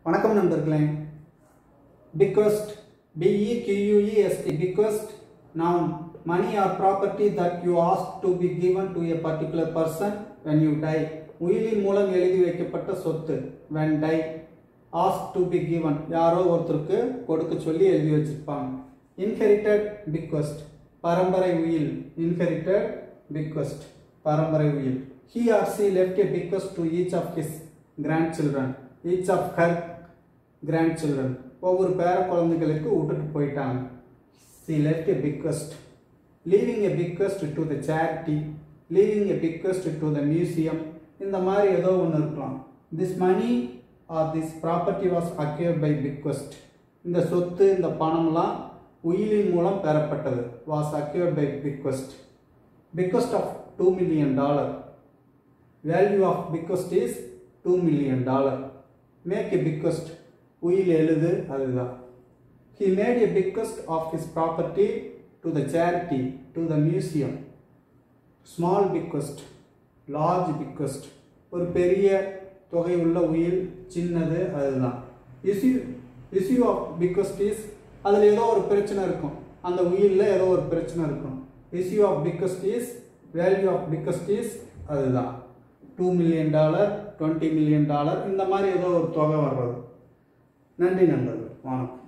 வணக்கம் நண்பர்களே bequest b-e-q-u-e-s-t bequest noun money or property that you ask to be given to a particular person when you die உயிலின் மூலம் எழுதி வைக்கப்பட்ட சொத்து when die ask to be given யாரோ ஒருத்தருக்கு கொடுக்க சொல்லி எழுதி வச்சிருப்பாங்க inherited bequest பரம்பரை உயில் inherited bequest பரம்பரை உயில் he or she left a bequest to each of his grandchildren each of her grandchildren ஒவ்வொரு பேர குழந்தைகளுக்கு விட்டுட்டு போயிட்டாங்க she left a bequest leaving a bequest to the charity leaving a bequest to the museum இந்த மாதிரி ஏதோ ஒன்று இருக்கலாம் this money or this property was acquired by bequest இந்த சொத்து இந்த பணம்லாம் உயிலின் மூலம் பெறப்பட்டது was acquired by bequest bequest of 2 million dollar value of bequest is 2 million dollar make a bequest உயில் எழுது அதுதான் he made a bequest of his property to the charity to the museum small bequest large bequest ஒரு பெரிய தொகை உள்ள உயில் சின்னது அதுதான் issue issue of bequest is அதில் ஏதோ ஒரு பிரச்சனை இருக்கும் அந்த உயிலில் ஏதோ ஒரு பிரச்சனை இருக்கும் issue of bequest is value of bequest is அதுதான் two million dollar twenty million dollar இந்த மாதிரி ஏதோ ஒரு தொகை வர்றது நன்றி நண்பர்கள் வணக்கம்